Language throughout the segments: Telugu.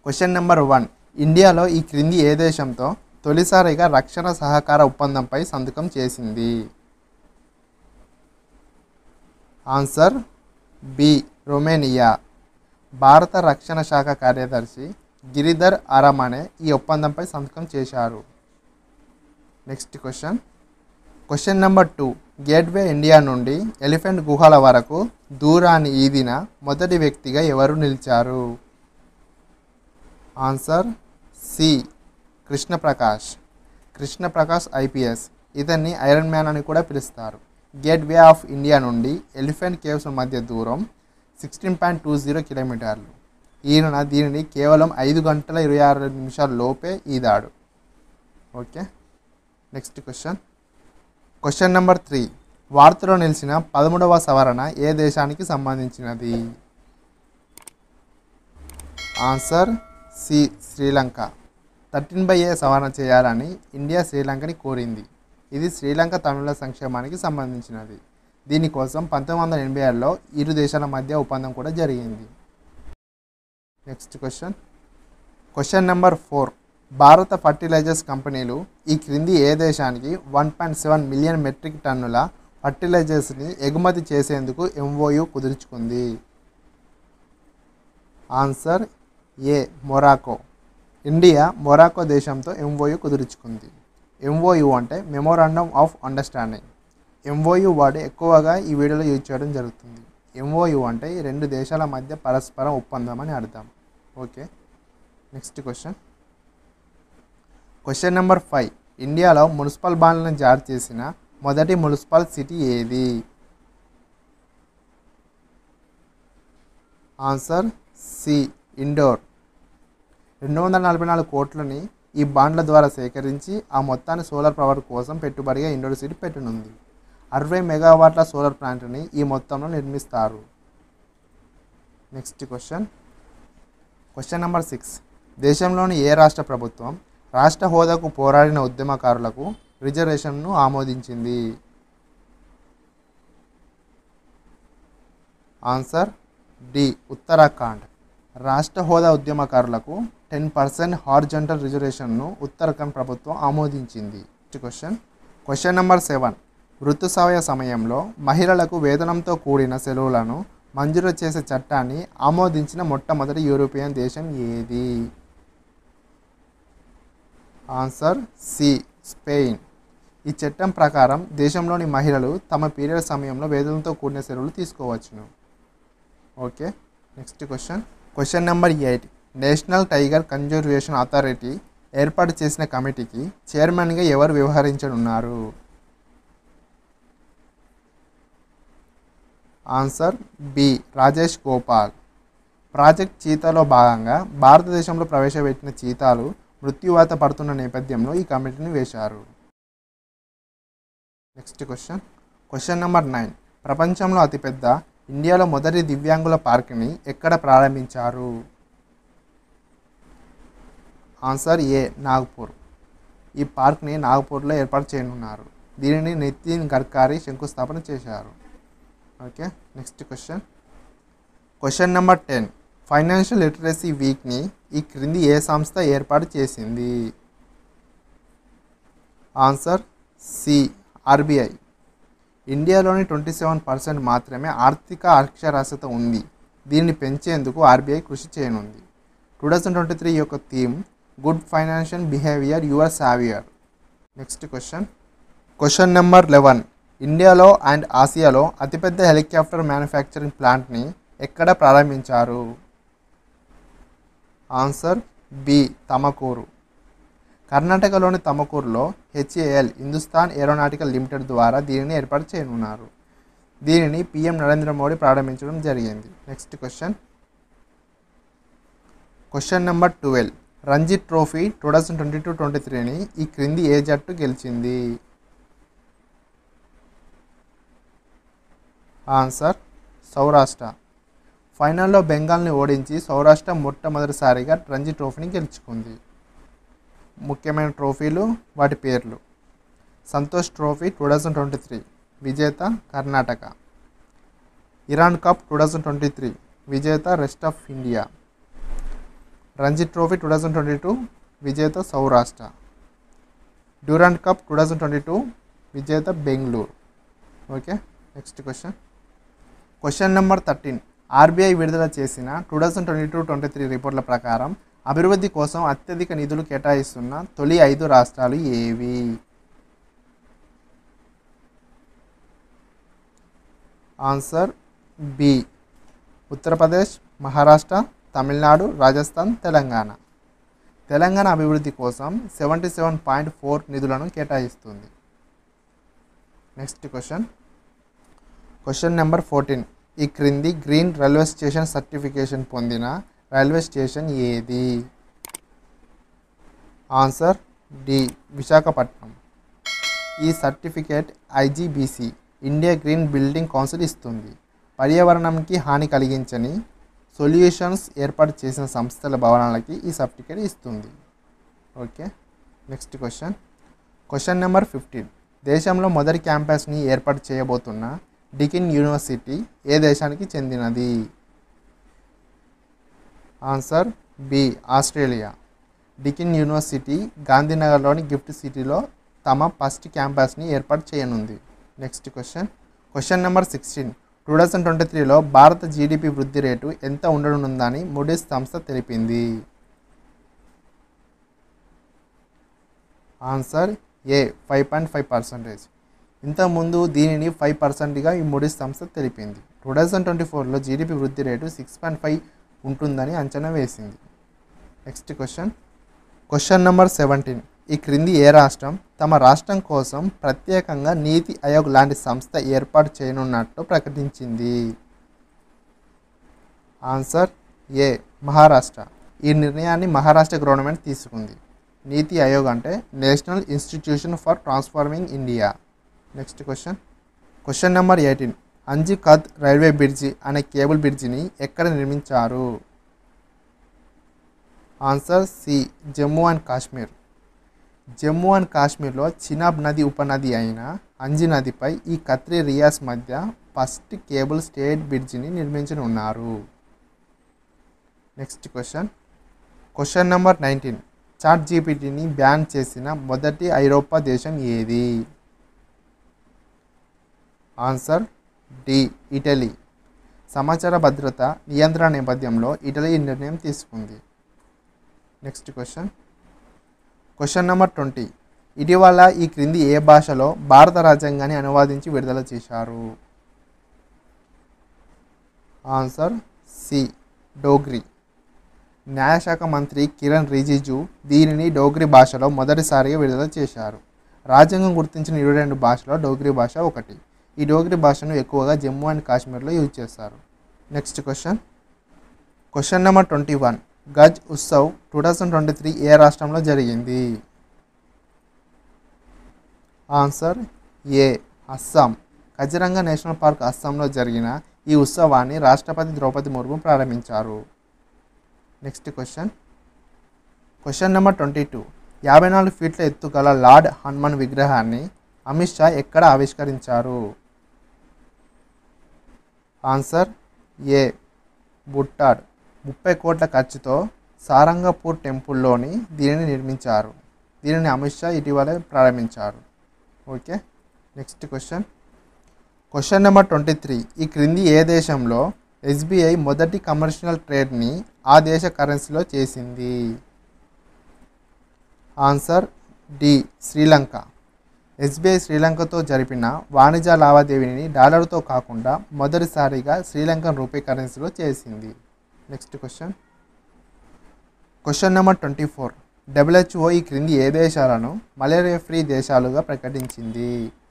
క్వశ్చన్ నెంబర్ వన్ ఇండియాలో ఈ క్రింది ఏ దేశంతో తొలిసారిగా రక్షణ సహకార ఒప్పందంపై సంతకం చేసింది ఆన్సర్ బి రొమేనియా భారత రక్షణ శాఖ కార్యదర్శి గిరిధర్ అరమనే ఈ ఒప్పందంపై సంతకం చేశారు next question question number two Gateway India నుండి ఎలిఫెంట్ గుహల వరకు దూరాన్ని ఈదిన మొదటి వ్యక్తిగా ఎవరు నిలిచారు answer C Krishnaprakash Krishnaprakash IPS ఇతన్ని ఐరన్ మ్యాన్ అని కూడా పిలుస్తారు గేట్వే ఆఫ్ ఇండియా నుండి ఎలిఫెంట్ కేవ్స్ మధ్య దూరం సిక్స్టీన్ పాయింట్ టూ జీరో కిలోమీటర్లు ఈయన దీనిని కేవలం ఐదు గంటల ఇరవై ఆరు నిమిషాల లోపే ఈదాడు okay next question question number three వార్తలో నిలిచిన పదమూడవ సవరణ ఏ దేశానికి సంబంధించినది answer C Sri Lanka thirteen by A సవరణ చేయాలని ఇండియా శ్రీలంకని కోరింది ఇది శ్రీలంక తమిళ సంక్షేమానికి సంబంధించినది దీనికోసం పంతొమ్మిది వందల ఎనభై ఆరులో ఇరు దేశాల మధ్య ఒప్పందం కూడా జరిగింది next question question number four భారత ఫర్టిలైజర్స్ కంపెనీలు ఈ క్రింది ఏ దేశానికి one point seven million metric టన్నుల ఫర్టిలైజర్స్ని ఎగుమతి చేసేందుకు ఎంఓయు కుదుర్చుకుంది answer A Morocco India Morocco దేశంతో ఎంఓయు కుదుర్చుకుంది ఎంఓయు అంటే మెమోరాండమ్ ఆఫ్ అండర్స్టాండింగ్ ఎంఓయు వాడి ఎక్కువగా ఈ వీడియోలో యూజ్ చేయడం జరుగుతుంది ఎంఓయు అంటే ఈ రెండు దేశాల మధ్య పరస్పర ఒప్పందం అని అర్థం okay next question question number five ఇండియాలో మున్సిపల్ బాండ్లను జారీ చేసిన మొదటి మున్సిపల్ సిటీ ఏది ఆన్సర్ సి ఇండోర్ రెండు వందల నలభై నాలుగు కోట్లని ఈ బాండ్ల ద్వారా సేకరించి ఆ మొత్తాన్ని సోలార్ పవర్ కోసం పెట్టుబడిగా ఇండోర్ సిటీ పెట్టనుంది అరవై మెగావాట్ల సోలార్ ప్లాంట్ని ఈ మొత్తంలో నిర్మిస్తారు next question question number six దేశంలోని ఏ రాష్ట్ర ప్రభుత్వం రాష్ట్ర హోదాకు పోరాడిన ఉద్యమకారులకు రిజర్వేషన్ను ఆమోదించింది ఆన్సర్ డి ఉత్తరాఖండ్ రాష్ట్ర హోదా ఉద్యమకారులకు టెన్ పర్సెంట్ హార్జెంటల్ రిజర్వేషన్ను ఉత్తరాఖండ్ ప్రభుత్వం ఆమోదించింది next question question number seven ఋతుసావయ సమయంలో మహిళలకు వేతనంతో కూడిన సెలవులను మంజూరు చేసే చట్టాన్ని ఆమోదించిన మొట్టమొదటి యూరోపియన్ దేశం ఏది ఆన్సర్ సి స్పెయిన్ ఈ చట్టం ప్రకారం దేశంలోని మహిళలు తమ పీరియడ్ సమయంలో వేతనంతో కూడిన సెలవులు తీసుకోవచ్చును okay next question question number eight national tiger conservation authority ఏర్పాటు చేసిన కమిటీకి చైర్మన్గా ఎవరు వ్యవహరించనున్నారు answer B Rajesh Gopal project చీతాలో భాగంగా భారతదేశంలో ప్రవేశపెట్టిన చీతాలు మృత్యువాత పడుతున్న నేపథ్యంలో ఈ కమిటీని వేశారు next question question number nine ప్రపంచంలో అతిపెద్ద ఇండియాలో మొదటి దివ్యాంగుల పార్క్ని ఎక్కడ ప్రారంభించారు ఆన్సర్ ఏ నాగ్పూర్ ఈ పార్క్ని నాగ్పూర్లో ఏర్పాటు చేయనున్నారు దీనిని నితిన్ గడ్కరీ శంకుస్థాపన చేశారు okay next question question number ten financial literacy వీక్ని ఈ క్రింది ఏ సంస్థ ఏర్పాటు చేసింది ఆన్సర్ సి ఆర్బీఐ ఇండియాలోని ట్వంటీ సెవెన్ పర్సెంట్ మాత్రమే ఆర్థిక అక్షరాస్యత ఉంది దీన్ని పెంచేందుకు ఆర్బీఐ కృషి చేయనుంది టూ థౌజండ్ ట్వంటీ త్రీ యొక్క theme good financial behaviour your saviour next question question number eleven ఇండియాలో అండ్ ఆసియాలో అతిపెద్ద హెలికాప్టర్ మ్యానుఫ్యాక్చరింగ్ ప్లాంట్ని ఎక్కడ ప్రారంభించారు ఆన్సర్ బి తమకూరు కర్ణాటకలోని తమకూరులో హెచ్ఏఎల్ హిందుస్థాన్ ఏరోనాటికల్ లిమిటెడ్ ద్వారా దీనిని ఏర్పాటు చేయనున్నారు దీనిని పిఎం నరేంద్ర మోడీ ప్రారంభించడం జరిగింది next question question number twelve Ranji trophy two thousand twenty two twenty త్రీని ఈ క్రింది ఏ జట్టు గెలిచింది ఆన్సర్ సౌరాష్ట్ర ఫైనల్లో బెంగాల్ని ఓడించి సౌరాష్ట్ర మొట్టమొదటిసారిగా రంజీ ట్రోఫీని గెలుచుకుంది ముఖ్యమైన ట్రోఫీలు వాటి పేర్లు Santosh trophy two thousand twenty three విజేత Karnataka Iran cup two thousand twenty three విజేత rest of India Ranji trophy two thousand twenty two విజేత Saurashtra Durand cup two thousand twenty two విజేత Bengaluru okay next question question number thirteen RBI విడుదల చేసిన two thousand twenty two twenty three రిపోర్ట్ల ప్రకారం అభివృద్ధి కోసం అత్యధిక నిధులు కేటాయిస్తున్న తొలి ఐదు రాష్ట్రాలు ఏవి ఆన్సర్ బి ఉత్తరప్రదేశ్ మహారాష్ట్ర తమిళనాడు రాజస్థాన్ తెలంగాణ తెలంగాణ అభివృద్ధి కోసం సెవెంటీ సెవెన్ పాయింట్ ఫోర్ నిధులను కేటాయిస్తుంది next question question number fourteen ఈ క్రింది గ్రీన్ రైల్వే స్టేషన్ సర్టిఫికేషన్ పొందిన రైల్వే స్టేషన్ ఏది ఆన్సర్ డి విశాఖపట్నం ఈ certificate IGBC India green building council ఇస్తుంది పర్యావరణంకి హాని కలిగించని సొల్యూషన్స్ ఏర్పాటు చేసిన సంస్థల భవనాలకి ఈ సర్టిఫికేట్ ఇస్తుంది okay next question question number fifteen దేశంలో మొదటి క్యాంపస్ని ఏర్పాటు చేయబోతున్న డికిన్ యూనివర్సిటీ ఏ దేశానికి చెందినది answer B Australia Deakin university గాంధీనగర్లోని గిఫ్ట్ సిటీలో తమ ఫస్ట్ క్యాంపస్ని ఏర్పాటు చేయనుంది next question question number sixteen two thousand twenty త్రీలో భారత జీడిపి వృద్ధి రేటు ఎంత ఉండనుందని మూడీస్ సంస్థ తెలిపింది answer A five point five percentage ఇంతకుముందు దీనిని ఫైవ్ పర్సెంట్గా ఈ మూడీస్ సంస్థ తెలిపింది టూ థౌజండ్ ట్వంటీ ఫోర్లో జీడిపి వృద్ధి రేటు సిక్స్ పాయింట్ ఫైవ్ ఉంటుందని అంచనా వేసింది next question question number seventeen ఈ క్రింది ఏ రాష్ట్రం తమ రాష్ట్రం కోసం ప్రత్యేకంగా నీతి ఆయోగ్ లాంటి సంస్థ ఏర్పాటు చేయనున్నట్టు ప్రకటించింది ఆన్సర్ ఏ మహారాష్ట్ర ఈ నిర్ణయాన్ని మహారాష్ట్ర గవర్నమెంట్ తీసుకుంది నీతి ఆయోగ్ అంటే national institution for transforming India next question question number eighteen Anjikhad railway bridge అనే కేబుల్ బ్రిడ్జిని ఎక్కడ నిర్మించారు answer C Jammu and Kashmir Jammu and కాశ్మీర్లో చినాబ్ నది ఉపనది అయిన అంజి నదిపై ఈ కత్రి రియాస్ మధ్య ఫస్ట్ కేబుల్ స్టేట్ బ్రిడ్జిని నిర్మించనున్నారు next question question number nineteen chat జీపీటీని బ్యాన్ చేసిన మొదటి ఐరోపా దేశం ఏది ఆన్సర్ డి ఇటలీ సమాచార భద్రత నియంత్రణ నేపథ్యంలో ఇటలీ ఈ నిర్ణయం తీసుకుంది next question question number twenty ఇటీవల ఈ క్రింది ఏ భాషలో భారత రాజ్యాంగాన్ని అనువాదించి విడుదల చేశారు ఆన్సర్ సి డోగ్రీ న్యాయశాఖ మంత్రి కిరణ్ రిజిజు దీనిని డోగ్రీ భాషలో మొదటిసారిగా విడుదల చేశారు రాజ్యాంగం గుర్తించిన ఇరవై రెండు భాషలో డోగ్రీ భాష ఒకటి ఈ డోగ్రీ భాషను ఎక్కువగా జమ్మూ అండ్ కాశ్మీర్లో యూజ్ చేస్తారు next question question number twenty one Gaj Utsav two thousand twenty three ఏ రాష్ట్రంలో జరిగింది answer A Assam Kaziranga national park అస్సాంలో జరిగిన ఈ ఉత్సవాన్ని రాష్ట్రపతి ద్రౌపది ముర్ము ప్రారంభించారు next question question number twenty two యాభై నాలుగు ఫీట్ల ఎత్తు గల లార్డ్ హనుమాన్ విగ్రహాన్ని అమిత్ షా ఎక్కడ ఆవిష్కరించారు ఆన్సర్ ఏ బుట్టాడ్ ముప్పై కోట్ల ఖర్చుతో సారంగపూర్ టెంపుల్లోని దీనిని నిర్మించారు దీనిని అమిత్ షా ఇటీవలే ప్రారంభించారు okay next question question number twenty three ఈ క్రింది ఏ దేశంలో ఎస్బీఐ మొదటి కమర్షియల్ ట్రేడ్ని ఆ దేశ కరెన్సీలో చేసింది ఆన్సర్ డి శ్రీలంక ఎస్బీఐ శ్రీలంకతో జరిపిన వాణిజ్య లావాదేవీని డాలర్తో కాకుండా మొదటిసారిగా శ్రీలంకన్ రూపీ కరెన్సీలో చేసింది next question question number twenty four WHO ఈ క్రింది ఏ దేశాలను మలేరియా ఫ్రీ దేశాలుగా ప్రకటించింది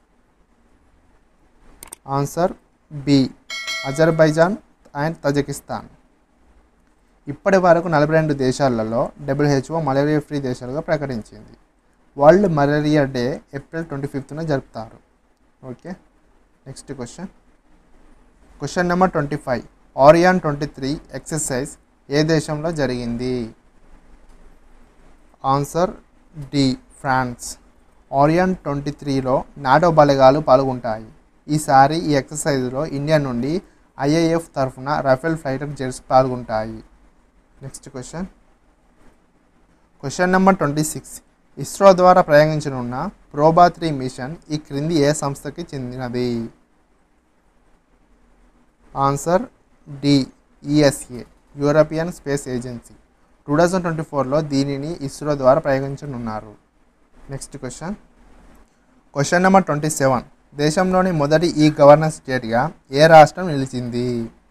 answer B Azerbaijan and Tajikistan ఇప్పటి వరకు నలభై రెండు దేశాలలో డబ్ల్యూహెచ్ఓ మలేరియా ఫ్రీ దేశాలుగా ప్రకటించింది world malaria day April twenty ఫిఫ్త్న జరుపుతారు okay next question question number twenty five Orion twenty three exercise ఏ దేశంలో జరిగింది answer D France Orion twenty త్రీలో నాటో బలగాలు పాల్గొంటాయి ఈసారి ఈ ఎక్సర్సైజ్లో ఇండియా నుండి ఐఏఎఫ్ తరఫున రఫేల్ ఫైటర్ జెట్స్ పాల్గొంటాయి next question question number twenty six ISRO ద్వారా ప్రయోగించనున్న ప్రోబా త్రీ మిషన్ ఈ క్రింది ఏ సంస్థకి చెందినది answer D ESA European space agency two thousand twenty ఫోర్లో దీనిని ఇస్రో ద్వారా ప్రయోగించనున్నారు next question question number twenty seven దేశంలోని మొదటి ఈ గవర్నర్ స్టేట్గా ఏ రాష్ట్రం నిలిచింది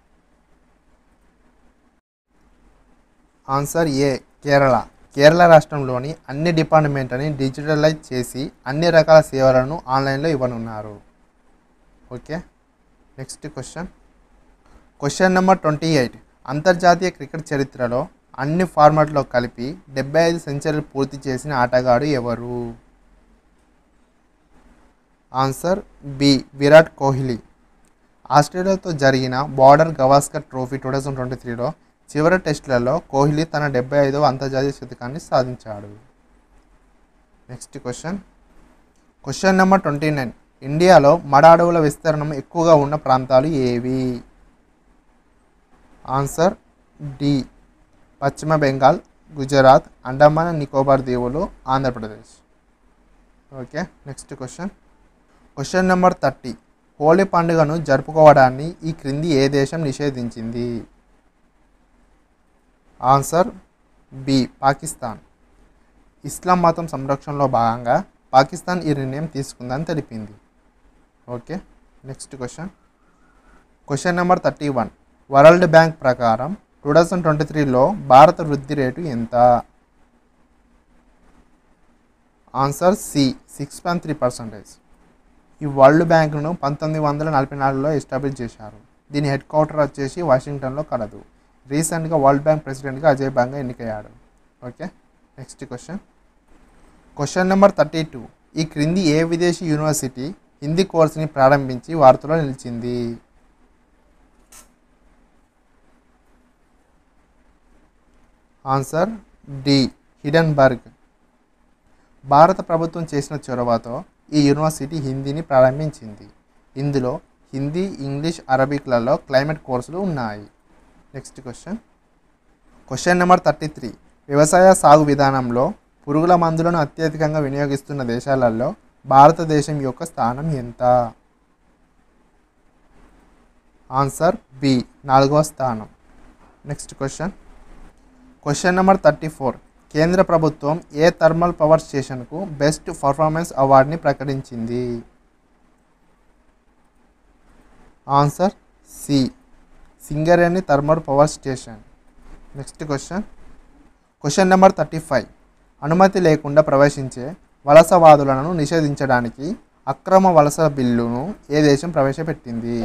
ఆన్సర్ ఏ కేరళ కేరళ రాష్ట్రంలోని అన్ని డిపార్ట్మెంట్ని డిజిటలైజ్ చేసి అన్ని రకాల సేవలను ఆన్లైన్లో ఇవ్వనున్నారు okay next question question number twenty eight అంతర్జాతీయ క్రికెట్ చరిత్రలో అన్ని ఫార్మాట్లో కలిపి డెబ్బై ఐదు సెంచరీలు పూర్తి చేసిన ఆటగాడు ఎవరు ఆన్సర్ బి విరాట్ కోహ్లీ ఆస్ట్రేలియాతో జరిగిన Border Gavaskar trophy two thousand twenty త్రీలో చివరి టెస్టులలో కోహ్లీ తన డెబ్బై ఐదవ అంతర్జాతీయ శతకాన్ని సాధించాడు next question question number twenty nine ఇండియాలో మడ అడవుల విస్తీర్ణం ఎక్కువగా ఉన్న ప్రాంతాలు ఏవి ఆన్సర్ డి పశ్చిమ బెంగాల్ గుజరాత్ అండమాన్ అండ్ నికోబార్ దీవులు Andhra Pradesh okay next question question number thirty Holi పండుగను జరుపుకోవడాన్ని ఈ క్రింది ఏ దేశం నిషేధించింది ఆన్సర్ బి పాకిస్తాన్ ఇస్లాం మతం సంరక్షణలో భాగంగా పాకిస్తాన్ ఈ నిర్ణయం తీసుకుందని తెలిపింది okay next question question number thirty one world bank ప్రకారం టూ థౌజండ్ ట్వంటీ త్రీలో భారత వృద్ధి రేటు ఎంత answer C six point three percentage ఈ వరల్డ్ బ్యాంకును పంతొమ్మిది వందల నలభై నాలుగులో ఎస్టాబ్లిష్ చేశారు దీని హెడ్ క్వార్టర్ వచ్చేసి వాషింగ్టన్లో కలదు రీసెంట్గా వరల్డ్ బ్యాంక్ ప్రెసిడెంట్గా అజయ్ బాంగా ఎన్నికయ్యాడు okay next question question number thirty two ఈ క్రింది ఏ విదేశీ యూనివర్సిటీ హిందీ కోర్సుని ప్రారంభించి వార్తలో నిలిచింది ఆన్సర్ డి హిడన్బర్గ్ భారత ప్రభుత్వం చేసిన చొరవతో ఈ యూనివర్సిటీ హిందీని ప్రారంభించింది ఇందులో హిందీ ఇంగ్లీష్ అరబిక్లలో క్లైమేట్ కోర్సులు ఉన్నాయి next question question number thirty three వ్యవసాయ సాగు విధానంలో పురుగుల మందులను అత్యధికంగా వినియోగిస్తున్న దేశాలలో భారతదేశం యొక్క స్థానం ఎంత ఆన్సర్ బి నాలుగవ స్థానం next question question number thirty four కేంద్ర ప్రభుత్వం ఏ థర్మల్ పవర్ స్టేషన్కు బెస్ట్ పర్ఫార్మెన్స్ అవార్డుని ప్రకటించింది answer C Singareni thermal power station next question question number thirty five అనుమతి లేకుండా ప్రవేశించే వలసవాదులను నిషేధించడానికి అక్రమ వలస బిల్లును ఏ దేశం ప్రవేశపెట్టింది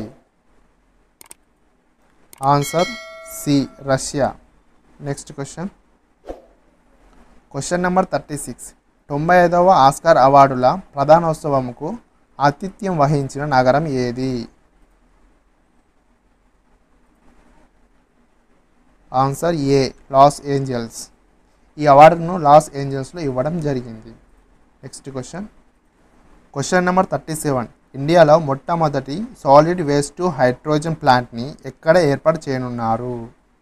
answer C Russia next question question number thirty six తొంభై ఐదవ ఆస్కార్ అవార్డుల ప్రధానోత్సవంకు ఆతిథ్యం వహించిన నగరం ఏది ఆన్సర్ ఏ లాస్ ఏంజల్స్ ఈ అవార్డును లాస్ ఏంజల్స్లో ఇవ్వడం జరిగింది next question question number thirty seven ఇండియాలో మొట్టమొదటి సాలిడ్ వేస్ట్ టు హైడ్రోజన్ ప్లాంట్ని ఎక్కడ ఏర్పాటు చేయనున్నారు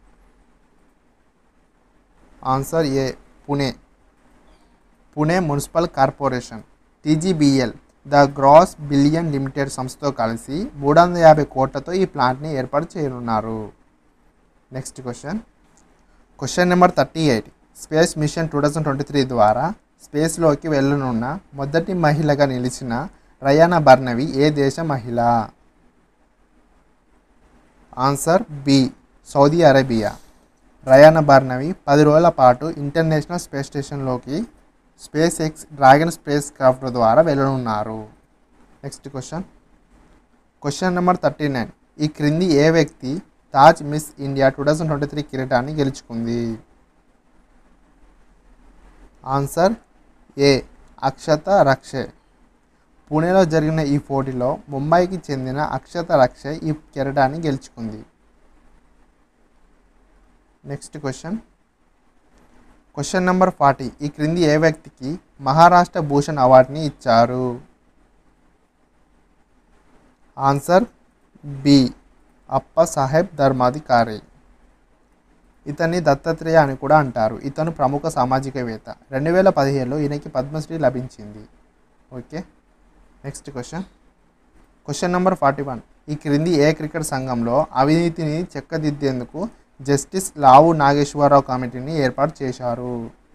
answer A Pune Pune municipal corporation TGBL the grass billion limited సంస్థతో కలిసి మూడు వందల యాభై కోట్లతో ఈ ప్లాంట్ని ఏర్పాటు చేయనున్నారు next question question number thirty eight space mission two thousand twenty three ద్వారా స్పేస్లోకి వెళ్ళనున్న మొదటి మహిళగా నిలిచిన రయానా బర్నవి ఏ దేశ మహిళ answer B Saudi Arabia Rayyana Barnawi పది రోజుల పాటు ఇంటర్నేషనల్ స్పేస్ స్టేషన్లోకి SpaceX Dragon spacecraft ద్వారా వెళ్ళనున్నారు next question question number thirty nine ఈ క్రింది ఏ వ్యక్తి తాజ్ Miss India two thousand twenty three కిరీటాన్ని గెలుచుకుంది ఆన్సర్ ఏ అక్షత రక్షే పూణేలో జరిగిన ఈ పోటీలో ముంబైకి చెందిన అక్షత రక్షే ఈ కిరీటాన్ని గెలుచుకుంది next question question number forty ఈ క్రింది ఏ వ్యక్తికి మహారాష్ట్ర భూషణ్ అవార్డుని ఇచ్చారు ఆన్సర్ బి అప్ప సాహెబ్ ధర్మాధికారి ఇతన్ని దత్తాత్రేయ అని కూడా అంటారు ఇతను ప్రముఖ సామాజికవేత్త రెండు వేల పదిహేడులో ఈయనకి పద్మశ్రీ లభించింది okay next question question number forty one ఈ క్రింది ఏ క్రికెట్ సంఘంలో అవినీతిని చెక్కదిద్దేందుకు జస్టిస్ లావు నాగేశ్వరరావు కమిటీని ఏర్పాటు చేశారు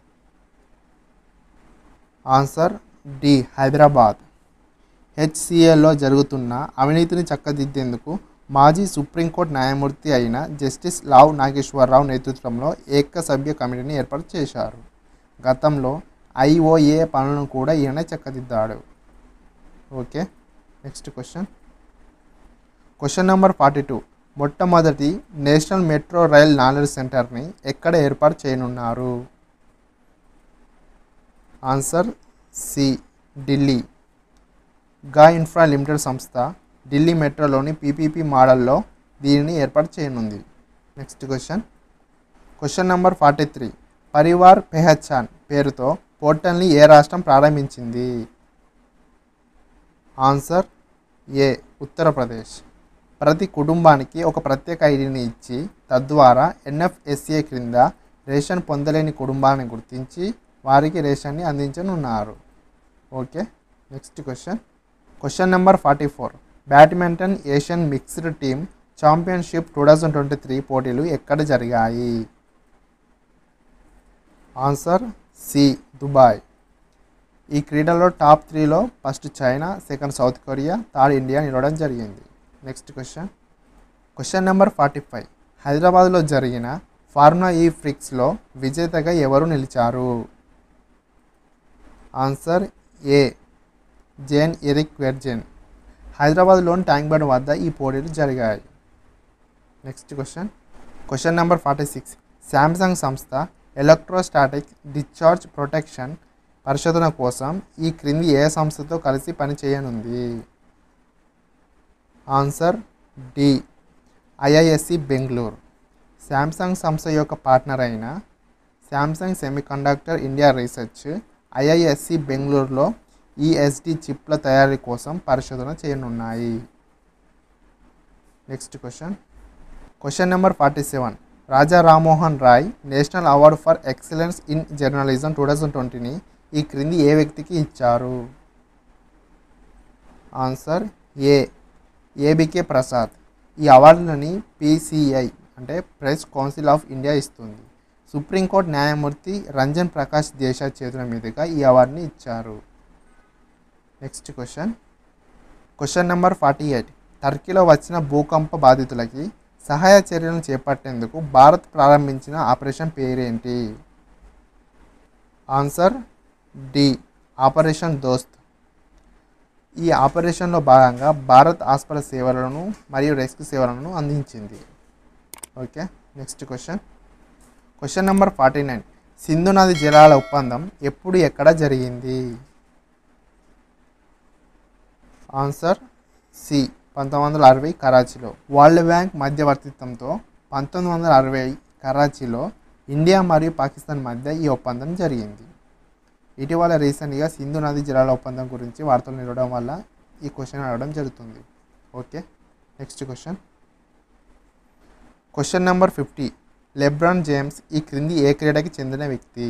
ఆన్సర్ డి హైదరాబాద్ హెచ్సిఏలో జరుగుతున్న అవినీతిని చక్కదిద్దేందుకు మాజీ సుప్రీంకోర్టు న్యాయమూర్తి అయిన జస్టిస్ లావ్ నాగేశ్వరరావు నేతృత్వంలో ఏకసభ్య కమిటీని ఏర్పాటు చేశారు గతంలో ఐఓఏ పనులను కూడా ఈయన చక్కదిద్దాడు okay next question question number forty two మొట్టమొదటి నేషనల్ మెట్రో రైల్ నాలెడ్జ్ సెంటర్ని ఎక్కడ ఏర్పాటు చేయనున్నారు ఆన్సర్ సి ఢిల్లీ గా ఇన్ఫ్రా లిమిటెడ్ సంస్థ ఢిల్లీ మెట్రోలోని పీపీపీ మోడల్లో దీనిని ఏర్పాటు చేయనుంది next question question number forty three Parivar Pehchan పేరుతో పోర్టల్ని ఏ రాష్ట్రం ప్రారంభించింది ఆన్సర్ ఏ ఉత్తరప్రదేశ్ ప్రతి కుటుంబానికి ఒక ప్రత్యేక ఐడిని ఇచ్చి తద్వారా ఎన్ఎఫ్ఎస్ఏ క్రింద రేషన్ పొందలేని కుటుంబాన్ని గుర్తించి వారికి రేషన్ని అందించనున్నారు okay next question question number forty four badminton Asian mixed team championship two thousand twenty three పోటీలు ఎక్కడ జరిగాయి ఆన్సర్ సి దుబాయ్ ఈ క్రీడలో టాప్ త్రీలో first China second South Korea third India నిలవడం జరిగింది next question question number forty five హైదరాబాద్లో జరిగిన ఫార్ములా ఈ ఫ్రిక్స్లో విజేతగా ఎవరు నిలిచారు answer A Jean Eric Vergne హైదరాబాద్లోని ట్యాంక్ బండ్ వద్ద ఈ పోటీలు జరిగాయి next question question number forty six Samsung సంస్థ ఎలక్ట్రోస్టాటిక్ డిశ్చార్జ్ ప్రొటెక్షన్ పరిశోధన కోసం ఈ క్రింది ఏ సంస్థతో కలిసి పనిచేయనుంది answer D IISc Bengaluru Samsung సంస్థ యొక్క పార్ట్నర్ అయిన Samsung semiconductor India research IISc బెంగళూరులో ఈఎస్డి చిప్ల తయారీ కోసం పరిశోధన చేయనున్నాయి next question question number forty seven Raja Rammohan Roy national award for excellence in journalism two thousand ట్వంటీని ఈ క్రింది ఏ వ్యక్తికి ఇచ్చారు ఆన్సర్ ఏ ఏబికే ప్రసాద్ ఈ అవార్డులని పీసీఐ అంటే ప్రెస్ కౌన్సిల్ ఆఫ్ ఇండియా ఇస్తుంది సుప్రీంకోర్టు న్యాయమూర్తి రంజన్ ప్రకాష్ దేశాయ్ చేతుల మీదుగా ఈ అవార్డుని ఇచ్చారు next question question number forty eight టర్కీలో వచ్చిన భూకంప బాధితులకి సహాయ చర్యలను చేపట్టేందుకు భారత్ ప్రారంభించిన ఆపరేషన్ పేరేంటి ఆన్సర్ డి ఆపరేషన్ దోస్త్ ఈ ఆపరేషన్లో భాగంగా భారత్ ఆస్పద సేవలను మరియు రెస్క్యూ సేవలను అందించింది okay next question question number forty nine Sindhu నది జలాల ఒప్పందం ఎప్పుడు ఎక్కడ జరిగింది ఆన్సర్ సి పంతొమ్మిది వందల అరవై కరాచీలో వరల్డ్ బ్యాంక్ మధ్యవర్తిత్వంతో పంతొమ్మిది వందల అరవై కరాచీలో ఇండియా మరియు పాకిస్తాన్ మధ్య ఈ ఒప్పందం జరిగింది ఇటీవల రీసెంట్గా సింధు నది జలాల ఒప్పందం గురించి వార్తలు నిలవడం వల్ల ఈ క్వశ్చన్ అడగడం జరుగుతుంది okay next question question number fifty LeBron James ఈ క్రింది ఏ క్రీడకి చెందిన వ్యక్తి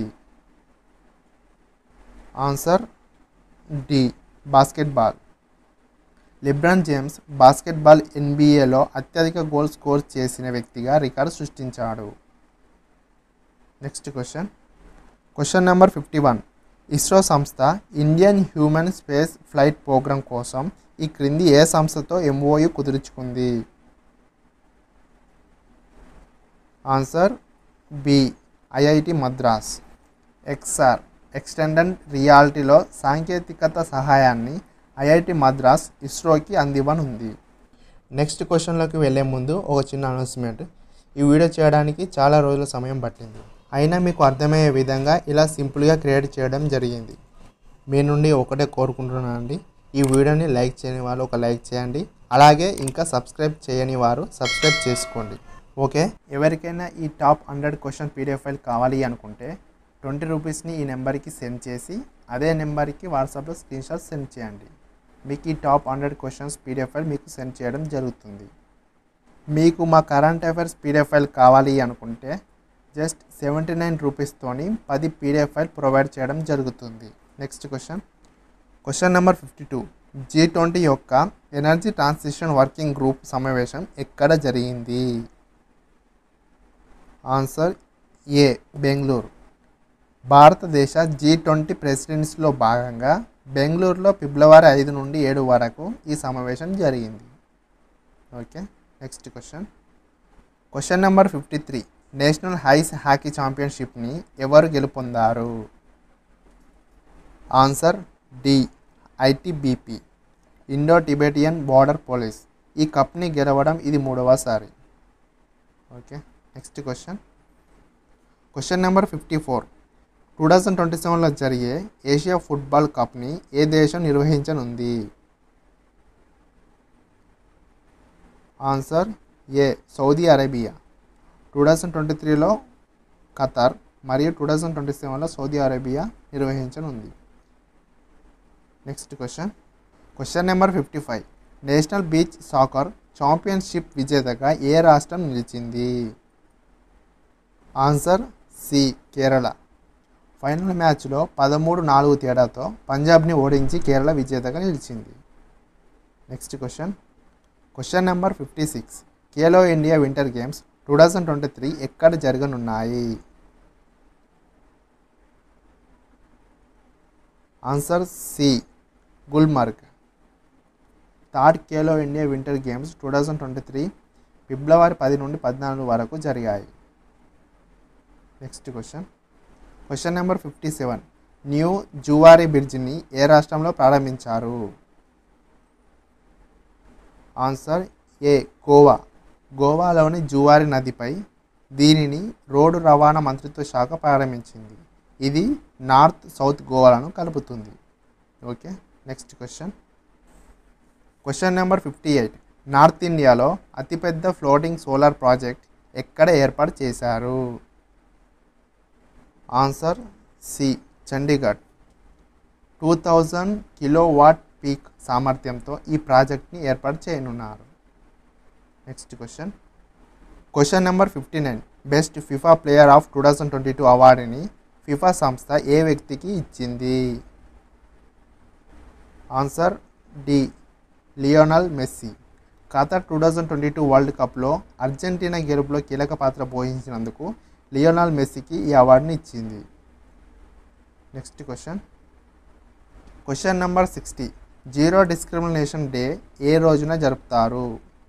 answer D basketball LeBron James basketball ఎన్బిఏలో అత్యధిక గోల్ స్కోర్ చేసిన వ్యక్తిగా రికార్డు సృష్టించాడు next question question number fifty one ISRO సంస్థ Indian human space flight programme కోసం ఈ క్రింది ఏ సంస్థతో ఎంఓయు కుదుర్చుకుంది answer B IIT Madras XR extended రియాలిటీలో సాంకేతికత సహాయాన్ని ఐఐటి మద్రాస్ ఇస్రోకి అందివ్వనుంది నెక్స్ట్ క్వశ్చన్లోకి వెళ్ళే ముందు ఒక చిన్న అనౌన్స్మెంట్ ఈ వీడియో చేయడానికి చాలా రోజుల సమయం పట్టింది అయినా మీకు అర్థమయ్యే విధంగా ఇలా సింపుల్గా క్రియేట్ చేయడం జరిగింది మీ నుండి ఒకటే కోరుకుంటున్నానండి ఈ వీడియోని లైక్ చేయని వాళ్ళు ఒక లైక్ చేయండి అలాగే ఇంకా సబ్స్క్రైబ్ చేయని వారు సబ్స్క్రైబ్ చేసుకోండి ఓకే ఎవరికైనా ఈ top hundred question PDF file కావాలి అనుకుంటే ట్వంటీ రూపీస్ని ఈ నెంబర్కి సెండ్ చేసి అదే నెంబర్కి వాట్సాప్లో స్క్రీన్ షాట్ సెండ్ చేయండి మీకు ఈ top hundred questions PDF file మీకు సెండ్ చేయడం జరుగుతుంది మీకు మా కరెంట్ అఫైర్స్ పీడిఎఫ్ ఫైల్ కావాలి అనుకుంటే జస్ట్ సెవెంటీ నైన్ రూపీస్తోని పది పీడిఎఫ్ ఫైల్ ప్రొవైడ్ చేయడం జరుగుతుంది next question question number fifty two G twenty యొక్క ఎనర్జీ ట్రాన్సిషన్ వర్కింగ్ గ్రూప్ సమావేశం ఎక్కడ జరిగింది ఆన్సర్ ఏ బెంగళూరు భారతదేశ జీ ట్వంటీ ప్రెసిడెన్సీలో భాగంగా బెంగళూరులో ఫిబ్రవరి ఐదు నుండి ఏడు వరకు ఈ సమావేశం జరిగింది okay next question question number fifty three national ice hockey ఛాంపియన్షిప్ని ఎవరు గెలుపొందారు answer D ITBP Indo Tibetan border police ఈ కప్ని గెలవడం ఇది మూడవసారి okay next question question number fifty four two thousand twenty సెవెన్లో జరిగే ఏషియా ఫుట్బాల్ కప్ని ఏ దేశం నిర్వహించనుంది answer A Saudi Arabia two thousand twenty త్రీలో ఖతార్ మరియు టూ థౌజండ్ ట్వంటీ సెవెన్లో సౌదీ అరేబియా నిర్వహించనుంది next question question number fifty five national beach soccer championship విజేతగా ఏ రాష్ట్రం నిలిచింది ఆన్సర్ సి కేరళ ఫైనల్ మ్యాచ్లో పదమూడు నాలుగు తేడాతో పంజాబ్ని ఓడించి కేరళ విజేతగా నిలిచింది next question question number fifty six Khelo India winter games two thousand twenty three ఎక్కడ జరగనున్నాయి answer C Gulmarg third Khelo India winter games two thousand twenty three ఫిబ్రవరి పది నుండి పద్నాలుగు వరకు జరిగాయి next question question number fifty seven new Zuari బ్రిడ్జ్ని ఏ రాష్ట్రంలో ప్రారంభించారు ఆన్సర్ ఏ గోవా గోవాలోని జువారి నదిపై దీనిని రోడ్డు రవాణా మంత్రిత్వ శాఖ ప్రారంభించింది ఇది నార్త్ సౌత్ గోవాలను కలుపుతుంది okay next question question number fifty eight north ఇండియాలో అతిపెద్ద ఫ్లోటింగ్ సోలార్ ప్రాజెక్ట్ ఎక్కడ ఏర్పాటు చేశారు answer C Chandigarh two thousand kilowatt peak సామర్థ్యంతో ఈ ప్రాజెక్ట్ని ఏర్పాటు చేయనున్నారు next question question number fifty nine best FIFA player of two thousand twenty two అవార్డుని ఫిఫా సంస్థ ఏ వ్యక్తికి ఇచ్చింది answer D Lionel Messi Qatar two thousand twenty two world కప్లో అర్జెంటీనా గెలుపులో కీలక పాత్ర పోషించినందుకు లియోనల్ మెస్సీకి ఈ అవార్డుని ఇచ్చింది next question question number sixty zero discrimination day ఏ రోజున జరుపుతారు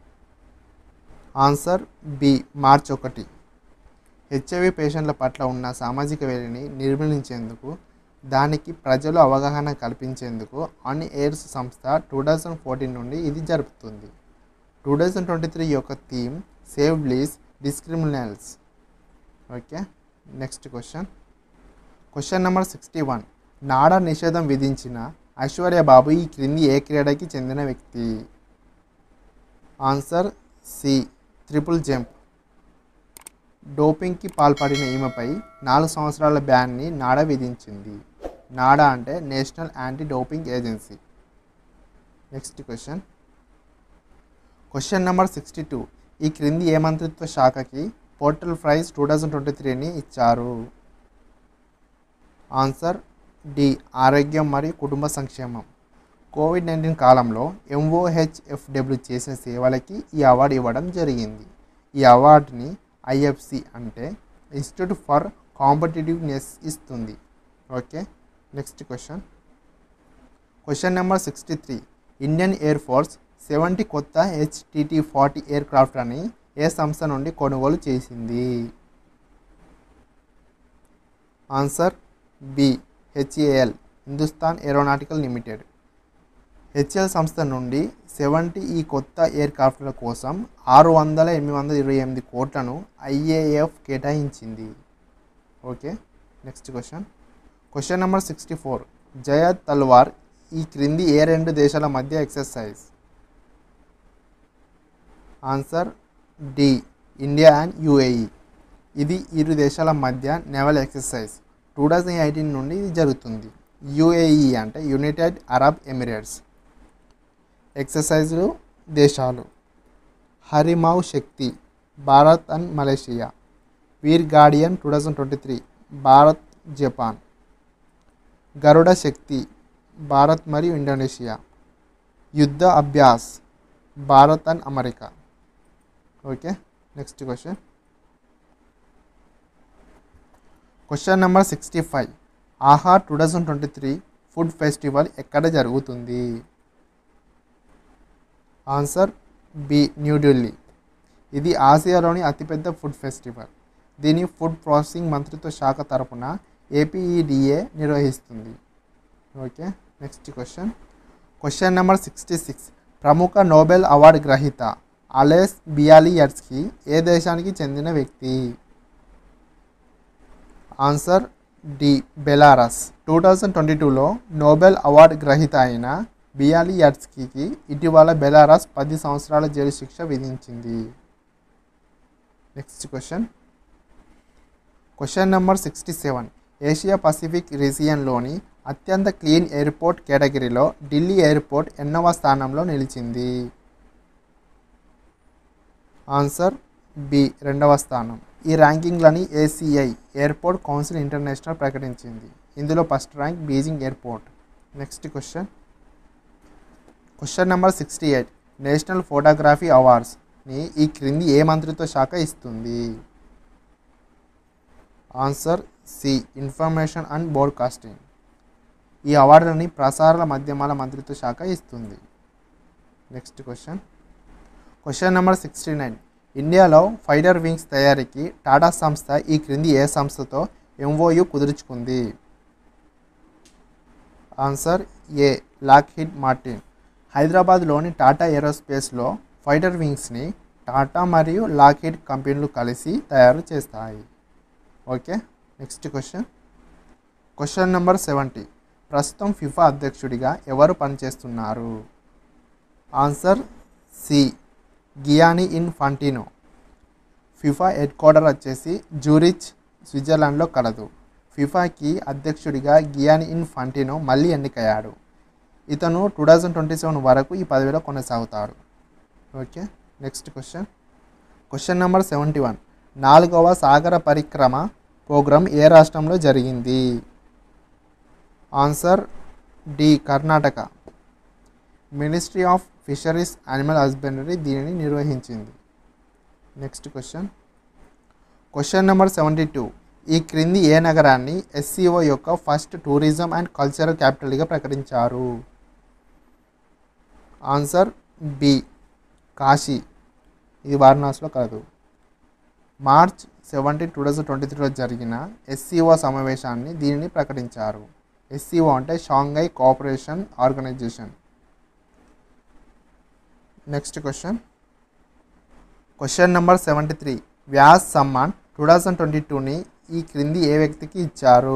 ఆన్సర్ బి మార్చ్ ఒకటి హెచ్ఐవి పేషెంట్ల పట్ల ఉన్న సామాజిక వేడిని నిర్మూలించేందుకు దానికి ప్రజలు అవగాహన కల్పించేందుకు అన్ ఎయిర్స్ సంస్థ టూ థౌజండ్ ఫోర్టీన్ నుండి ఇది జరుపుతుంది టూ థౌజండ్ ట్వంటీ త్రీ యొక్క theme save lives decriminalise okay next question question number sixty one NADA నిషేధం విధించిన ఐశ్వర్య బాబు ఈ క్రింది ఏ క్రీడకి చెందిన వ్యక్తి ఆన్సర్ సి ట్రిపుల్ జంప్ డోపింగ్కి పాల్పడిన ఈమెపై నాలుగు సంవత్సరాల బ్యాన్ని నాడా విధించింది నాడా అంటే national anti doping agency next question question number sixty two ఈ క్రింది ఏ మంత్రిత్వ శాఖకి portal prize two thousand twenty త్రీని ఇచ్చారు ఆన్సర్ డి ఆరోగ్యం మరియు కుటుంబ సంక్షేమం కోవిడ్ నైన్టీన్ కాలంలో ఎంఓహెచ్ఎఫ్డబ్ల్యూ చేసిన సేవలకి ఈ అవార్డు ఇవ్వడం జరిగింది ఈ అవార్డుని ఐఎఫ్సి అంటే ఇన్స్టిట్యూట్ ఫర్ కాంపిటేటివ్నెస్ ఇస్తుంది okay next question question number sixty three Indian air force seventy కొత్త హెచ్టిటి ఫార్టీ ఎయిర్ క్రాఫ్ట్ అని ఏ సంస్థ నుండి కొనుగోలు చేసింది answer B HAL Hindustan aeronautical limited HL సంస్థ నుండి సెవెంటీ ఈ కొత్త ఎయిర్ క్రాఫ్ట్ల కోసం ఆరు వందల ఎనిమిది వందల ఇరవై ఎనిమిది కోట్లను ఐఏఎఫ్ కేటాయించింది okay next question question number sixty four Zayed Talwar ఈ క్రింది ఏ రెండు దేశాల మధ్య exercise answer D India and UAE ఇది ఇరు దేశాల మధ్య naval exercise two thousand eighteen నుండి ఇది జరుగుతుంది యుఏఈ అంటే యునైటెడ్ అరబ్ ఎమిరేట్స్ ఎక్సర్సైజులు దేశాలు Harimau Shakti Bharat and Malaysia Veer guardian two thousand twenty three Bharat Japan Garuda Shakti Bharat మరియు Indonesia Yudh Abhyas Bharat and America okay next question question number sixty five Aahar two thousand twenty three food festival ఎక్కడ జరుగుతుంది ఆన్సర్ బి న్యూఢిల్లీ ఇది ఆసియాలోని అతిపెద్ద ఫుడ్ ఫెస్టివల్ దీని ఫుడ్ ప్రాసెసింగ్ మంత్రిత్వ శాఖ తరపున ఏపీఈడిఏ నిర్వహిస్తుంది okay next question question number sixty six ప్రముఖ నోబెల్ అవార్డు గ్రహీత అలెస్ బియాలియర్స్కి ఏ దేశానికి చెందిన వ్యక్తి answer D Belarus two thousand twenty టూలో నోబెల్ అవార్డు గ్రహీత అయిన బియాలియర్స్కీకి ఇటీవల బెలారస్ పది సంవత్సరాల జైలు శిక్ష విధించింది next question question number sixty seven Asia Pacific రీజియన్లోని అత్యంత క్లీన్ ఎయిర్పోర్ట్ కేటగిరీలో ఢిల్లీ ఎయిర్పోర్ట్ ఎన్నవ స్థానంలో నిలిచింది ఆన్సర్ బి రెండవ స్థానం ఈ ర్యాంకింగ్లని ఏసీఐ ఎయిర్పోర్ట్ కౌన్సిల్ ఇంటర్నేషనల్ ప్రకటించింది ఇందులో first rank Beijing airport next question question number sixty eight national photography అవార్డ్స్ని ఈ క్రింది ఏ మంత్రిత్వ శాఖ ఇస్తుంది answer C information and broadcasting ఈ అవార్డులని ప్రసార మాధ్యమాల మంత్రిత్వ శాఖ ఇస్తుంది next question question number sixty nine ఇండియాలో ఫైటర్ వింగ్స్ తయారీకి టాటా సంస్థ ఈ క్రింది ఏ సంస్థతో ఎంఓయు కుదుర్చుకుంది ఆన్సర్ ఏ లాక్హిడ్ మార్టిన్ హైదరాబాద్లోని టాటా ఏరోస్పేస్లో ఫైటర్ వింగ్స్ని టాటా మరియు లాక్హిడ్ కంపెనీలు కలిసి తయారు చేస్తాయి okay next question question number seventy ప్రస్తుతం ఫిఫా అధ్యక్షుడిగా ఎవరు పనిచేస్తున్నారు answer C Gianni Infantino FIFA head quarter వచ్చేసి జూరిచ్ స్విట్జర్లాండ్లో కలదు ఫిఫాకి అధ్యక్షుడిగా గియానీ ఇన్ ఫంటినో మళ్ళీ ఎన్నికయ్యాడు ఇతను టూ థౌజండ్ ట్వంటీ సెవెన్ వరకు ఈ పదవిలో కొనసాగుతాడు okay next question question number seventy one నాలుగవ సాగర పరిక్రమ ప్రోగ్రాం ఏ రాష్ట్రంలో జరిగింది answer D Karnataka ministry of fisheries animal husbandry దీనిని నిర్వహించింది next question question number seventy two ఈ క్రింది ఏ నగరాన్ని ఎస్సీఓ యొక్క ఫస్ట్ టూరిజం అండ్ కల్చరల్ క్యాపిటల్గా ప్రకటించారు ఆన్సర్ బి కాశీ ఇది వారణాసిలో కాదు March seventeen two thousand twenty త్రీలో జరిగిన ఎస్సీఓ సమావేశాన్ని దీనిని ప్రకటించారు ఎస్సీఓ అంటే Shanghai cooperation organisation next question question number seventy three Vyas Samman two thousand twenty టూని ఈ క్రింది ఏ వ్యక్తికి ఇచ్చారు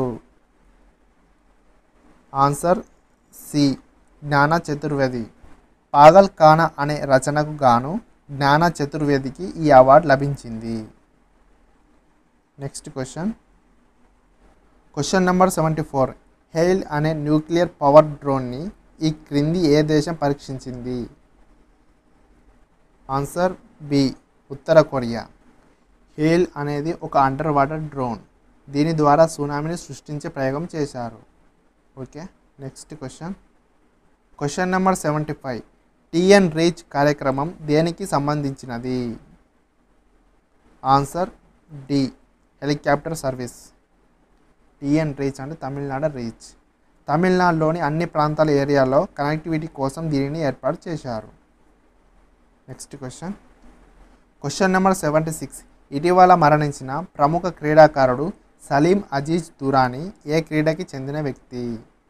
ఆన్సర్ సి జ్ఞాన చతుర్వేది పాగల్ ఖానా అనే రచనకు గాను జ్ఞాన చతుర్వేదికి ఈ అవార్డు లభించింది next question question number seventy four Haeil అనే న్యూక్లియర్ పవర్ డ్రోన్ని ఈ క్రింది ఏ దేశం పరీక్షించింది ఆన్సర్ బి ఉత్తర కొరియా హేల్ అనేది ఒక అండర్ వాటర్ డ్రోన్ దీని ద్వారా సునామీని సృష్టించే ప్రయోగం చేశారు okay next question question number seventy five TN reach కార్యక్రమం దేనికి సంబంధించినది answer D helicopter service TN reach అంటే తమిళనాడు రీచ్ తమిళనాడులోని అన్ని ప్రాంతాల ఏరియాలో కనెక్టివిటీ కోసం దీనిని ఏర్పాటు చేశారు next question question number seventy six ఇటీవల మరణించిన ప్రముఖ క్రీడాకారుడు సలీం అజీజ్ దురానీ ఏ క్రీడకి చెందిన వ్యక్తి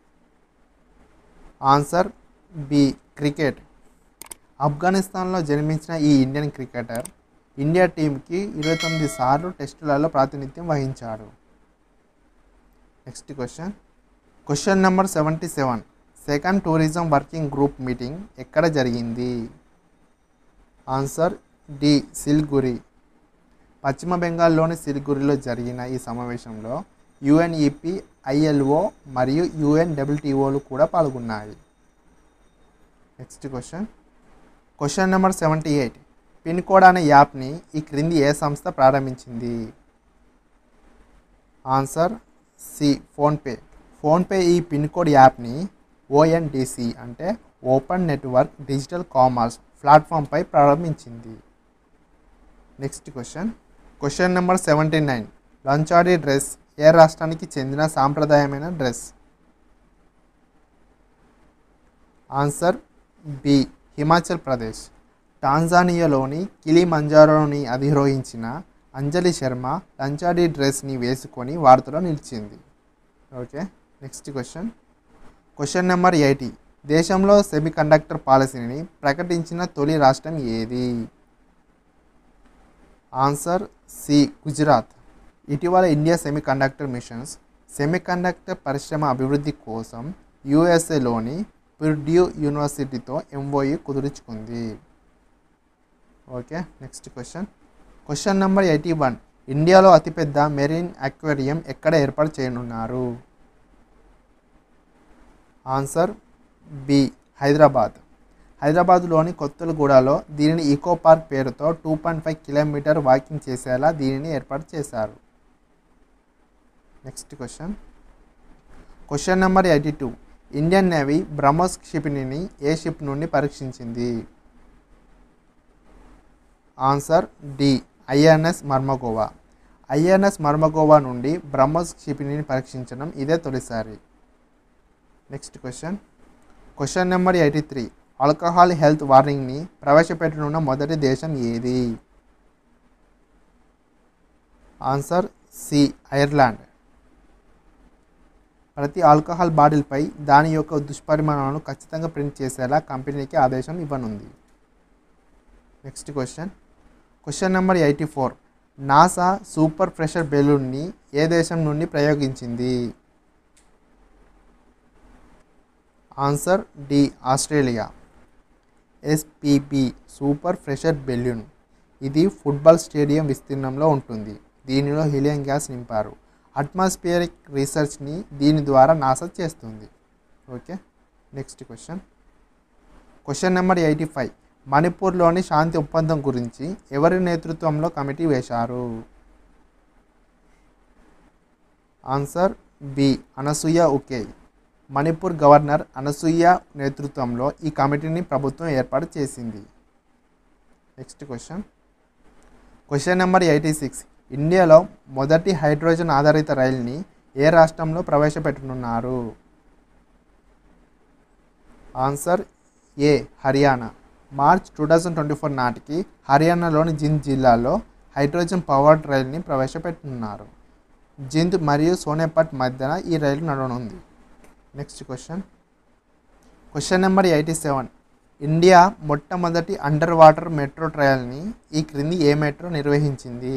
ఆన్సర్ బి క్రికెట్ ఆఫ్ఘనిస్తాన్లో జన్మించిన ఈ ఇండియన్ క్రికెటర్ ఇండియా టీంకి ఇరవై తొమ్మిది సార్లు టెస్టులలో ప్రాతినిధ్యం వహించాడు next question question number seventy seven second tourism working group meeting ఎక్కడ జరిగింది ఆన్సర్ డి సిల్గురి పశ్చిమ బెంగాల్లోని సిల్గురిలో జరిగిన ఈ సమావేశంలో యుఎన్ఈపి ఐఎల్ఓ మరియు యుఎన్డబ్ల్యూటీఓలు కూడా పాల్గొన్నాయి next question question number seventy eight pin code అనే యాప్ని ఈ క్రింది ఏ సంస్థ ప్రారంభించింది ఆన్సర్ సి ఫోన్పే ఫోన్పే ఈ పిన్ కోడ్ యాప్ని ఓఎన్డిసి అంటే ఓపెన్ నెట్వర్క్ డిజిటల్ కామర్స్ ప్లాట్ఫామ్పై ప్రారంభించింది next question question number seventy nine Luanchari dress ఏ రాష్ట్రానికి చెందిన సాంప్రదాయమైన dress answer B Himachal Pradesh టాంజానియాలోని కిలిమంజారోని అధిరోహించిన అంజలి శర్మ లంచాడీ డ్రెస్ని వేసుకొని వార్తలో నిలిచింది okay next question question number eighty దేశంలో సెమీ కండక్టర్ పాలసీని ప్రకటించిన తొలి రాష్ట్రం ఏది ఆన్సర్ సి గుజరాత్ ఇటీవల India semi conductor missions semi conductor పరిశ్రమ అభివృద్ధి కోసం యుఎస్ఏలోని పిర్డ్యూ యూనివర్సిటీతో ఎంఓఈ కుదుర్చుకుంది okay next question question number eighty one ఇండియాలో అతిపెద్ద మెరీన్ అక్వేరియం ఎక్కడ ఏర్పాటు చేయనున్నారు ఆన్సర్ బి హైదరాబాద్ హైదరాబాద్లోని కొత్తలగూడలో దీనిని ఈకో పార్క్ పేరుతో two point five kilometer walking చేసేలా దీనిని ఏర్పాటు చేశారు next question question number eighty two Indian navy BrahMos క్షిపణిని ఏ షిప్ నుండి పరీక్షించింది answer D INS Mormugao INS Mormugao నుండి బ్రహ్మోస్ క్షిపణిని పరీక్షించడం ఇదే తొలిసారి next question question number eighty three alcohol health వార్నింగ్ని ప్రవేశపెట్టనున్న మొదటి దేశం ఏది ఆన్సర్ సి ఐర్లాండ్ ప్రతి ఆల్కహాల్ బాటిల్పై దాని యొక్క దుష్పరిమాణాలను ఖచ్చితంగా ప్రింట్ చేసేలా కంపెనీకి ఆదేశం ఇవ్వనుంది next question question number eighty four NASA super pressure బెలూన్ని ఏ దేశం నుండి ప్రయోగించింది answer D Australia SPB super pressure balloon ఇది ఫుట్బాల్ స్టేడియం విస్తీర్ణంలో ఉంటుంది దీనిలో హీలియం గ్యాస్ నింపారు అట్మాస్ఫియరిక్ రీసెర్చ్ని దీని ద్వారా నాసా చేస్తుంది okay next question question number eighty five మణిపూర్లోని శాంతి ఒప్పందం గురించి ఎవరి నేతృత్వంలో కమిటీ వేశారు answer B Anasuya Uikey Manipur governor Anasuya నేతృత్వంలో ఈ కమిటీని ప్రభుత్వం ఏర్పాటు చేసింది next question question number eighty six ఇండియాలో మొదటి హైడ్రోజన్ ఆధారిత రైల్ని ఏ రాష్ట్రంలో ప్రవేశపెట్టనున్నారు answer A Haryana march two thousand twenty four నాటికి హర్యానాలోని జింద్ జిల్లాలో హైడ్రోజన్ పవర్డ్ రైల్ని ప్రవేశపెట్టనున్నారు జింద్ మరియు సోనేపట్ మధ్యన ఈ రైలు నడవనుంది next question question number eighty seven India మొట్టమొదటి అండర్ వాటర్ మెట్రో ట్రయల్ని ఈ క్రింది ఏ మెట్రో నిర్వహించింది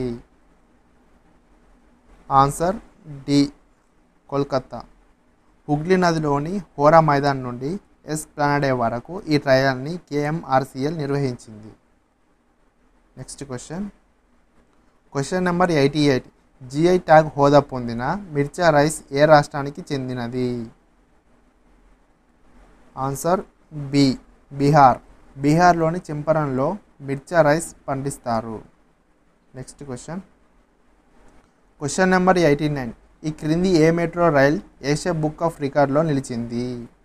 ఆన్సర్ డి కోల్కత్తా హుగ్లీ నదిలోని హోరా మైదాన్ నుండి ఎస్ ప్లానడే వరకు ఈ ట్రయల్ని కేఎంఆర్సిఎల్ నిర్వహించింది next question question number eighty eight GI tag హోదా పొందిన మిర్చా రైస్ ఏ రాష్ట్రానికి చెందినది ఆన్సర్ బి బీహార్ బీహార్లోని చింపరంలో మిర్చా రైస్ పండిస్తారు next question question number eighty nine ఈ క్రింది ఏ metro rail Asia book of రికార్డ్లో నిలిచింది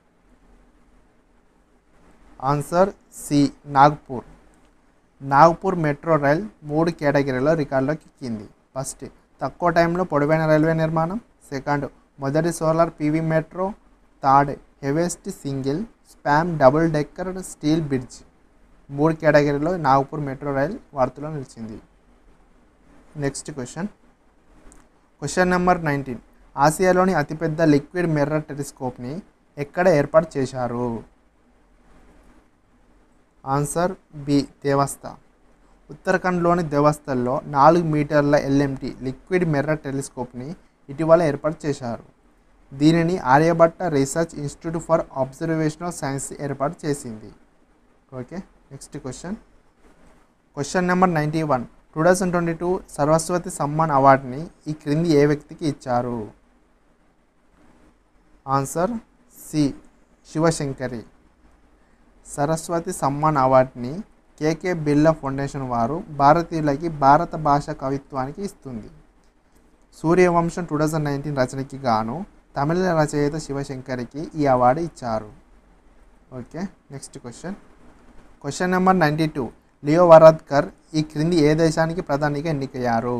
answer C Nagpur Nagpur metro rail మూడు కేటగిరీలో రికార్డులోకి ఎక్కింది ఫస్ట్ తక్కువ టైంలో పొడవైన రైల్వే నిర్మాణం సెకండ్ మొదటి solar PV metro third heaviest single span double decker steel bridge మూడు కేటగిరీలో నాగపూర్ మెట్రో రైల్ వార్తలో నిలిచింది next question question number nineteen ఆసియాలోని అతిపెద్ద లిక్విడ్ మిర్రర్ టెలిస్కోప్ని ఎక్కడ ఏర్పాటు చేశారు ఆన్సర్ బి దేవస్థ ఉత్తరాఖండ్లోని దేవస్థల్లో నాలుగు మీటర్ల ఎల్ఎంటి లిక్విడ్ మిర్రర్ టెలిస్కోప్ని ఇటీవల ఏర్పాటు చేశారు దీనిని Aryabhatta research institute for observational science ఏర్పాటు చేసింది okay next question question number ninety one two thousand twenty two Saraswati Samman అవార్డుని ఈ క్రింది ఏ వ్యక్తికి ఇచ్చారు ఆన్సర్ సి శివశంకరి సరస్వతి సమ్మాన్ అవార్డుని కేకే బిర్లా ఫౌండేషన్ వారు భారతీయులకి భారత భాష కవిత్వానికి ఇస్తుంది సూర్యవంశం టూ థౌజండ్ నైన్టీన్ రచనకి గాను తమిళ రచయిత శివశంకర్కి ఈ అవార్డు ఇచ్చారు okay next question question number ninety two Leo Varadkar ఈ క్రింది ఏ దేశానికి ప్రధానిగా ఎన్నికయ్యారు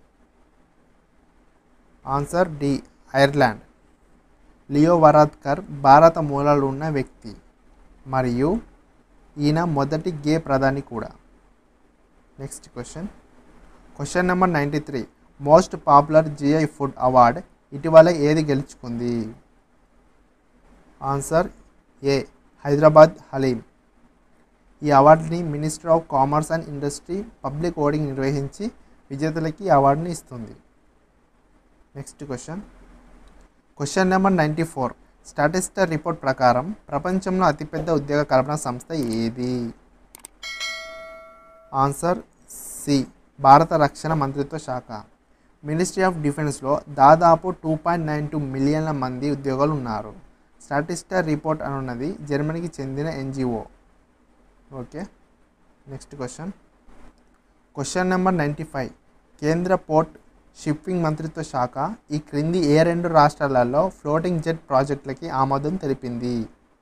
answer D Ireland Leo Varadkar భారత మూలాలు ఉన్న వ్యక్తి మరియు ఈయన మొదటి గే ప్రధాని కూడా next question question number ninety three most popular GI food award ఇటీవల ఏది గెలుచుకుంది ఆన్సర్ ఏ హైదరాబాద్ హలీం ఈ అవార్డుని minister of commerce and industry public voting నిర్వహించి విజేతలకి ఈ అవార్డుని ఇస్తుంది next question question number ninety four Statista report ప్రకారం ప్రపంచంలో అతిపెద్ద ఉద్యోగ కల్పన సంస్థ ఏది ఆన్సర్ సి భారత రక్షణ మంత్రిత్వ శాఖ మినిస్ట్రీ ఆఫ్ డిఫెన్స్లో దాదాపు టూ పాయింట్ నైన్ టూ మిలియన్ల మంది ఉద్యోగులు ఉన్నారు స్టాటిస్టర్ రిపోర్ట్ అనున్నది జర్మనీకి చెందిన NGO okay next question question number ninety five కేంద్ర పోర్ట్ షిప్పింగ్ మంత్రిత్వ శాఖ ఈ క్రింది ఏ రెండు రాష్ట్రాలలో ఫ్లోటింగ్ జెట్ ప్రాజెక్టులకి ఆమోదం తెలిపింది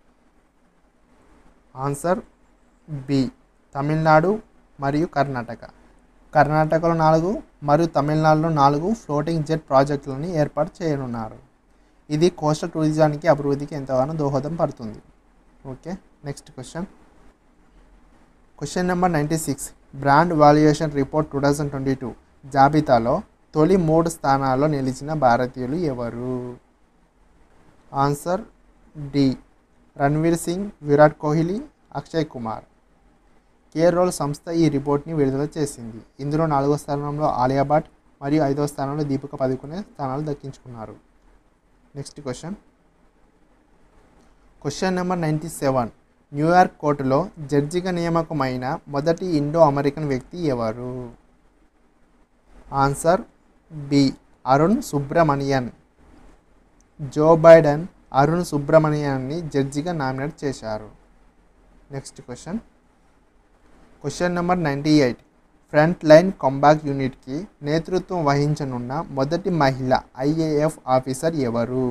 ఆన్సర్ బి తమిళనాడు మరియు కర్ణాటక కర్ణాటకలో నాలుగు మరియు తమిళనాడులో నాలుగు ఫ్లోటింగ్ జెట్ ప్రాజెక్టులను ఏర్పాటు చేయనున్నారు ఇది కోస్టల్ టూరిజానికి అభివృద్ధికి ఎంతగానో దోహదం పడుతుంది okay next question question number ninety six brand valuation report two thousand twenty two జాబితాలో తొలి మూడు స్థానాల్లో నిలిచిన భారతీయులు ఎవరు answer D Ranveer Singh Virat Kohli Akshay Kumar Kroll సంస్థ ఈ రిపోర్ట్ని విడుదల చేసింది ఇందులో నాలుగో స్థానంలో ఆలియా భట్ మరియు ఐదవ స్థానంలో దీపిక పదుకునే స్థానాలు దక్కించుకున్నారు next question question number ninety seven New York కోర్టులో జడ్జిగా నియామకమైన మొదటి ఇండో అమెరికన్ వ్యక్తి ఎవరు answer B Arun Subramanian Joe Biden Arun సుబ్రమణియన్ని జడ్జిగా నామినేట్ చేశారు next question question number ninety eight front line combat యూనిట్కి నేతృత్వం వహించనున్న మొదటి మహిళ ఐఏఎఫ్ ఆఫీసర్ ఎవరు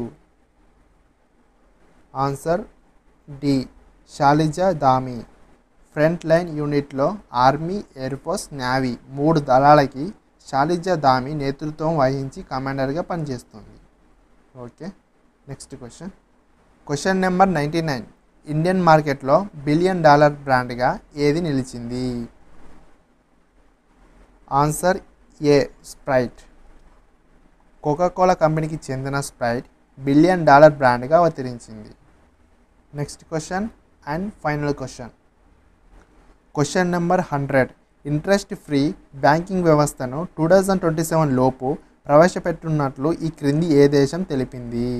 answer D Shaliza Dhami front line యూనిట్లో ఆర్మీ ఎయిర్ ఫోర్స్ నేవీ మూడు దళాలకి షాలిజా దామి నేతృత్వం వహించి కమాండర్గా పనిచేస్తుంది okay next question question number ninety nine Indian మార్కెట్లో బిలియన్ డాలర్ బ్రాండ్గా ఏది నిలిచింది ఆన్సర్ ఏ స్ప్రైట్ కోకాకోలా కంపెనీకి చెందిన స్ప్రైట్ బిలియన్ డాలర్ బ్రాండ్గా అవతరించింది next question and final question question number hundred interest free banking వ్యవస్థను టూ థౌజండ్ ట్వంటీ సెవెన్ లోపు ప్రవేశపెట్టున్నట్లు ఈ క్రింది ఏ దేశం తెలిపింది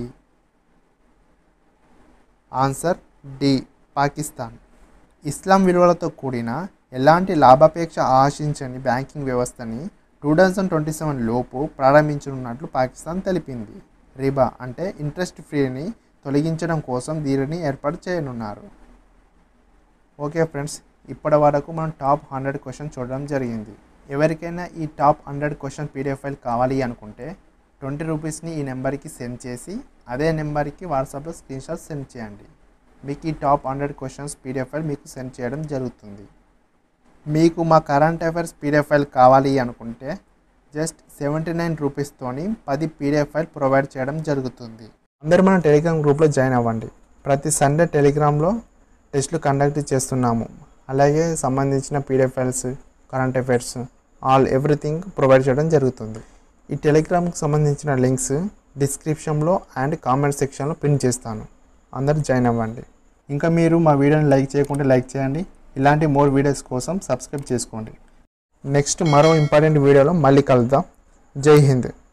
ఆన్సర్ డి పాకిస్తాన్ ఇస్లాం విలువలతో కూడిన ఎలాంటి లాభాపేక్ష ఆశించని బ్యాంకింగ్ వ్యవస్థని టూ థౌజండ్ ట్వంటీ సెవెన్ లోపు ప్రారంభించనున్నట్లు పాకిస్తాన్ తెలిపింది రిబా అంటే ఇంట్రెస్ట్ ఫ్రీని తొలగించడం కోసం దీనిని ఏర్పాటు చేయనున్నారు ఓకే ఫ్రెండ్స్ ఇప్పటి వరకు మనం టాప్ హండ్రెడ్ క్వశ్చన్ చూడడం జరిగింది ఎవరికైనా ఈ top hundred question PDF file కావాలి అనుకుంటే ట్వంటీ రూపీస్ని ఈ నెంబర్కి సెండ్ చేసి అదే నెంబర్కి వాట్సాప్లో స్క్రీన్ షాట్ సెండ్ చేయండి మీకు ఈ top hundred questions PDF file మీకు సెండ్ చేయడం జరుగుతుంది మీకు మా కరెంట్ అఫైర్స్ పీడిఎఫ్ ఫైల్ కావాలి అనుకుంటే జస్ట్ సెవెంటీ నైన్ రూపీస్తోని పది పీడిఎఫ్ ఫైల్ ప్రొవైడ్ చేయడం జరుగుతుంది అందరు మన టెలిగ్రామ్ గ్రూప్లో జాయిన్ అవ్వండి ప్రతి సండే టెలిగ్రామ్లో టెస్ట్లు కండక్ట్ చేస్తున్నాము అలాగే సంబంధించిన PDF files current affairs all everything provide చేయడం జరుగుతుంది ఈ టెలిగ్రామ్కి సంబంధించిన లింక్స్ డిస్క్రిప్షన్లో అండ్ కామెంట్ సెక్షన్లో పిన్ చేస్తాను అందరు జాయిన్ అవ్వండి ఇంకా మీరు మా వీడియోని లైక్ చేయకుంటే లైక్ చేయండి ఇలాంటి మోర్ వీడియోస్ కోసం సబ్స్క్రైబ్ చేసుకోండి నెక్స్ట్ మరో ఇంపార్టెంట్ వీడియోలో మళ్ళీ కలుద్దాం జై హింద్